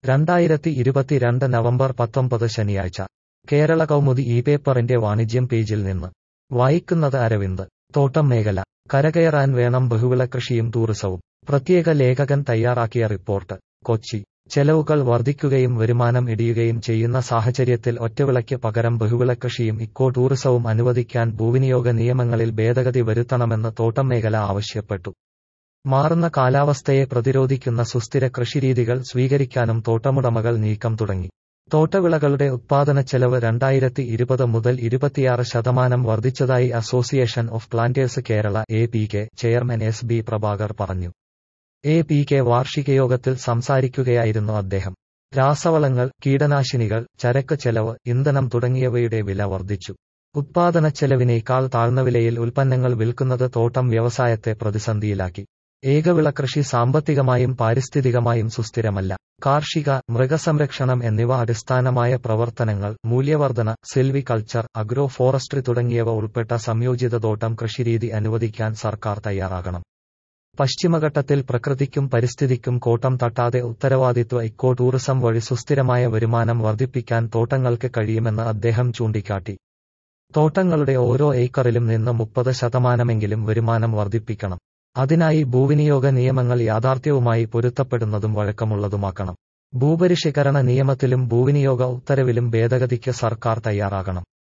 രണ്ടായിരത്തി ഇരുപത്തിരണ്ട് നവംബർ പത്തൊമ്പത് ശനിയാഴ്ച കേരള കൗമുദി ഈ പേപ്പറിന്റെ വാണിജ്യം പേജിൽ നിന്ന് വായിക്കുന്നത് അരവിന്ദ് തോട്ടം മേഖല കരകയറാൻ വേണം ബഹുവിള കൃഷിയും ടൂറിസവും പ്രത്യേക ലേഖകൻ തയ്യാറാക്കിയ റിപ്പോർട്ട് കൊച്ചി ചെലവുകൾ വർദ്ധിക്കുകയും വരുമാനം ഇടിയുകയും ചെയ്യുന്ന സാഹചര്യത്തിൽ ഒറ്റവിളയ്ക്ക് പകരം ബഹുവിളക്കൃഷിയും ഇക്കോ ടൂറിസവും അനുവദിക്കാൻ ഭൂവിനിയോഗ നിയമങ്ങളിൽ ഭേദഗതി വരുത്തണമെന്ന് തോട്ടം മേഖല ആവശ്യപ്പെട്ടു മാറുന്ന കാലാവസ്ഥയെ പ്രതിരോധിക്കുന്ന സുസ്ഥിര കൃഷിരീതികൾ സ്വീകരിക്കാനും തോട്ടമുടമകൾ നീക്കം തുടങ്ങി തോട്ടവിളകളുടെ ഉത്പാദനച്ചെലവ് രണ്ടായിരത്തി ഇരുപത് മുതൽ ഇരുപത്തിയാറ് ശതമാനം വർദ്ധിച്ചതായി association of planters Kerala A P K chairman S B Prabhakar പറഞ്ഞു എ പി കെ വാർഷികയോഗത്തിൽ സംസാരിക്കുകയായിരുന്നു അദ്ദേഹം രാസവളങ്ങൾ കീടനാശിനികൾ ചരക്ക് ചെലവ് ഇന്ധനം തുടങ്ങിയവയുടെ വില വർദ്ധിച്ചു ഉത്പാദനച്ചെലവിനേക്കാൾ താഴ്ന്ന വിലയിൽ ഉൽപ്പന്നങ്ങൾ വിൽക്കുന്നത് തോട്ടം വ്യവസായത്തെ പ്രതിസന്ധിയിലാക്കി ഏകവിളകൃഷി സാമ്പത്തികമായും പാരിസ്ഥിതികമായും സുസ്ഥിരമല്ല കാർഷിക മൃഗസംരക്ഷണം എന്നിവ അടിസ്ഥാനമായ പ്രവർത്തനങ്ങൾ മൂല്യവർധന സിൽവി കൾച്ചർ അഗ്രോ ഫോറസ്ട്രി തുടങ്ങിയവ ഉൾപ്പെട്ട സംയോജിത തോട്ടം കൃഷിരീതി അനുവദിക്കാൻ സർക്കാർ തയ്യാറാകണം പശ്ചിമഘട്ടത്തിൽ പ്രകൃതിക്കും പരിസ്ഥിതിക്കും കോട്ടം തട്ടാതെ ഉത്തരവാദിത്വ ഇക്കോ ടൂറിസം വഴി സുസ്ഥിരമായ വരുമാനം വർദ്ധിപ്പിക്കാൻ തോട്ടങ്ങൾക്ക് കഴിയുമെന്ന് അദ്ദേഹം ചൂണ്ടിക്കാട്ടി തോട്ടങ്ങളുടെ ഓരോ ഏക്കറിലും നിന്ന് മുപ്പത് ശതമാനമെങ്കിലും വരുമാനം വർദ്ധിപ്പിക്കണം അതിനായി ഭൂവിനിയോഗ നിയമങ്ങൾ യാഥാർത്ഥ്യവുമായി പൊരുത്തപ്പെടുന്നതും വഴക്കമുള്ളതുമാക്കണം ഭൂപരിഷ്കരണ നിയമത്തിലും ഭൂവിനിയോഗ ഉത്തരവിലും ഭേദഗതിക്ക് സർക്കാർ തയ്യാറാകണം